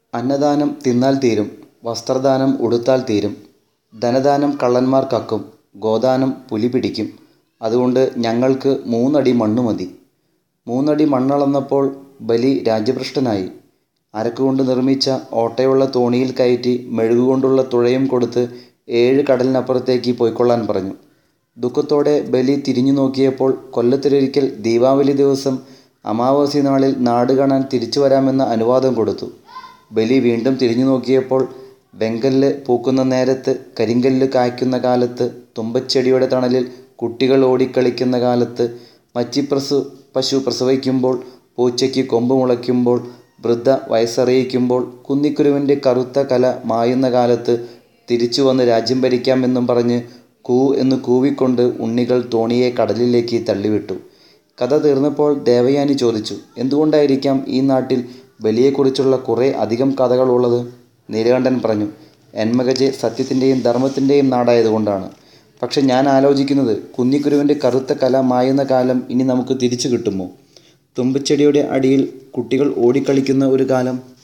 അന്നദാനം തിന്നാൽ തീരും വസ്ത്രദാനം ഉടുത്താൽ തീരും ധനദാനം കള്ളന്മാർ കക്കും ഗോദാനം പുലി പിടിക്കും അതുകൊണ്ട് ഞങ്ങൾക്ക് മൂന്നടി മണ്ണ് മതി മൂന്നടി മണ്ണളന്നപ്പോൾ ബലി രാജ്യഭ്രഷ്ടനായി അരക്കുകൊണ്ട് നിർമ്മിച്ച ഓട്ടയുള്ള തോണിയിൽ കയറ്റി മെഴുകുകൊണ്ടുള്ള തുഴയും കൊടുത്ത് ഏഴ് കടലിനപ്പുറത്തേക്ക് പൊയ്ക്കൊള്ളാൻ പറഞ്ഞു ദുഃഖത്തോടെ ബലി തിരിഞ്ഞു നോക്കിയപ്പോൾ കൊല്ലത്തിലൊരിക്കൽ ദീപാവലി ദിവസം അമാവാസി നാളിൽ നാട് കാണാൻ തിരിച്ചു വരാമെന്ന അനുവാദം കൊടുത്തു ബലി വീണ്ടും തിരിഞ്ഞു നോക്കിയപ്പോൾ വെങ്കല്ല് പൂക്കുന്ന നേരത്ത് കരിങ്കല്ല് കായ്ക്കുന്ന കാലത്ത് തുമ്പച്ചെടിയുടെ തണലിൽ കുട്ടികൾ ഓടിക്കളിക്കുന്ന കാലത്ത് മച്ചിപ്രസു പശു പ്രസവിക്കുമ്പോൾ പൂച്ചയ്ക്ക് കൊമ്പ് മുളയ്ക്കുമ്പോൾ വൃദ്ധ വയസ്സറിയിക്കുമ്പോൾ കുന്നിക്കുരുവിൻ്റെ കറുത്ത കല മായുന്ന കാലത്ത് തിരിച്ചു വന്ന് രാജ്യം ഭരിക്കാമെന്നും പറഞ്ഞ് കൂ എന്ന് കൂവിക്കൊണ്ട് ഉണ്ണികൾ തോണിയെ കടലിലേക്ക് തള്ളിവിട്ടു കഥ തീർന്നപ്പോൾ ദേവയാനി ചോദിച്ചു എന്തുകൊണ്ടായിരിക്കാം ഈ നാട്ടിൽ ബലിയെക്കുറിച്ചുള്ള കുറേ അധികം കഥകളുള്ളത് നീലകണ്ഠൻ പറഞ്ഞു എന്മകജെ സത്യത്തിൻ്റെയും ധർമ്മത്തിൻ്റെയും നാടായതുകൊണ്ടാണ് പക്ഷെ ഞാൻ ആലോചിക്കുന്നത് കുന്നിക്കുരുവിൻ്റെ കറുത്ത കല മായുന്ന കാലം ഇനി നമുക്ക് തിരിച്ചു കിട്ടുമോ തുമ്പച്ചെടിയുടെ അടിയിൽ കുട്ടികൾ ഓടിക്കളിക്കുന്ന ഒരു കാലം